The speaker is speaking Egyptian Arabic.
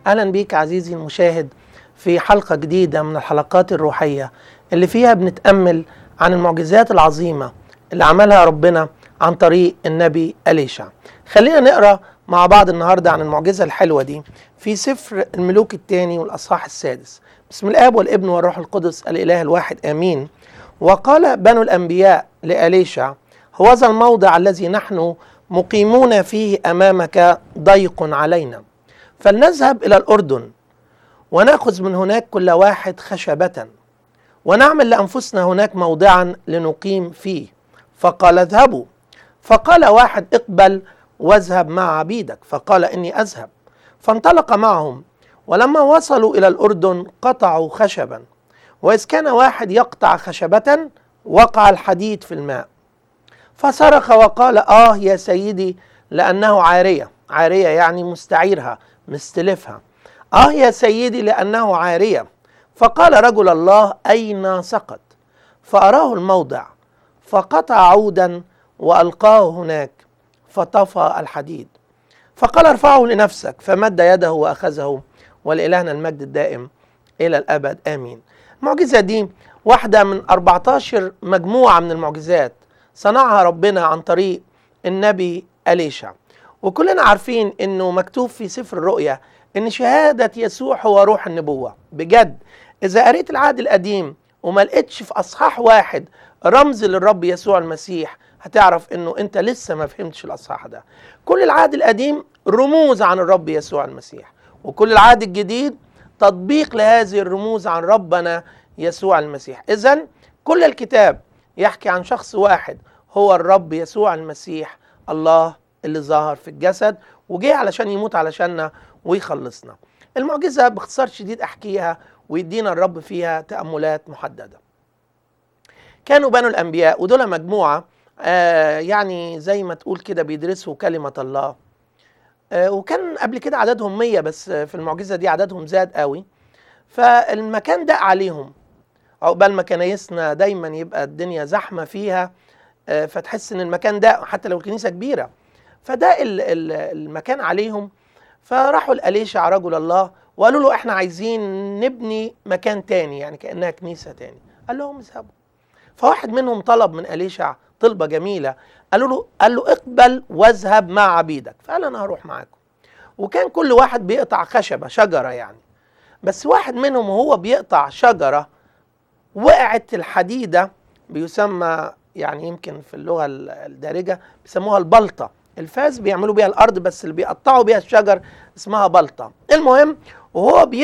اهلا بيك عزيزي المشاهد في حلقه جديده من الحلقات الروحيه اللي فيها بنتامل عن المعجزات العظيمه اللي عملها ربنا عن طريق النبي اليشع خلينا نقرا مع بعض النهارده عن المعجزه الحلوه دي في سفر الملوك الثاني والاصحاح السادس بسم الاب والابن والروح القدس الاله الواحد امين وقال بنو الانبياء لاليشع هوذا الموضع الذي نحن مقيمون فيه امامك ضيق علينا فلنذهب الى الاردن وناخذ من هناك كل واحد خشبه ونعمل لانفسنا هناك موضعا لنقيم فيه فقال اذهبوا فقال واحد اقبل واذهب مع عبيدك فقال اني اذهب فانطلق معهم ولما وصلوا الى الاردن قطعوا خشبا واذ كان واحد يقطع خشبه وقع الحديد في الماء فصرخ وقال اه يا سيدي لانه عاريه عاريه يعني مستعيرها مستلفها اه يا سيدي لانه عاريه فقال رجل الله اين سقط فاراه الموضع فقطع عودا والقاه هناك فطفى الحديد فقال ارفعه لنفسك فمد يده واخذه ولالهنا المجد الدائم الى الابد امين المعجزه دي واحده من 14 مجموعه من المعجزات صنعها ربنا عن طريق النبي اليشع وكلنا عارفين انه مكتوب في سفر الرؤيا ان شهاده يسوع هو روح النبوه بجد اذا قريت العهد القديم وما لقيتش في اصحاح واحد رمز للرب يسوع المسيح هتعرف انه انت لسه ما فهمتش الاصحاح ده كل العهد القديم رموز عن الرب يسوع المسيح وكل العهد الجديد تطبيق لهذه الرموز عن ربنا يسوع المسيح اذا كل الكتاب يحكي عن شخص واحد هو الرب يسوع المسيح الله اللي ظهر في الجسد وجه علشان يموت علشاننا ويخلصنا المعجزه باختصار شديد احكيها ويدينا الرب فيها تاملات محدده كانوا بنو الانبياء ودول مجموعه آه يعني زي ما تقول كده بيدرسوا كلمه الله آه وكان قبل كده عددهم مية بس في المعجزه دي عددهم زاد قوي فالمكان دق عليهم عقبال ما كنايسنا دايما يبقى الدنيا زحمه فيها آه فتحس ان المكان ده حتى لو الكنيسه كبيره فده المكان عليهم فراحوا لأليشع رجل الله وقالوا له احنا عايزين نبني مكان تاني يعني كأنها كنيسة تاني قال لهم اذهبوا فواحد منهم طلب من أليشع طلبة جميلة قالوا له قال له اقبل واذهب مع عبيدك فقال انا هروح معاكم وكان كل واحد بيقطع خشبة شجرة يعني بس واحد منهم وهو بيقطع شجرة وقعت الحديدة بيسمى يعني يمكن في اللغة الدارجة بيسموها البلطة الفاس بيعملوا بيها الارض بس اللي بيقطعوا بيها الشجر اسمها بلطه المهم وهو بي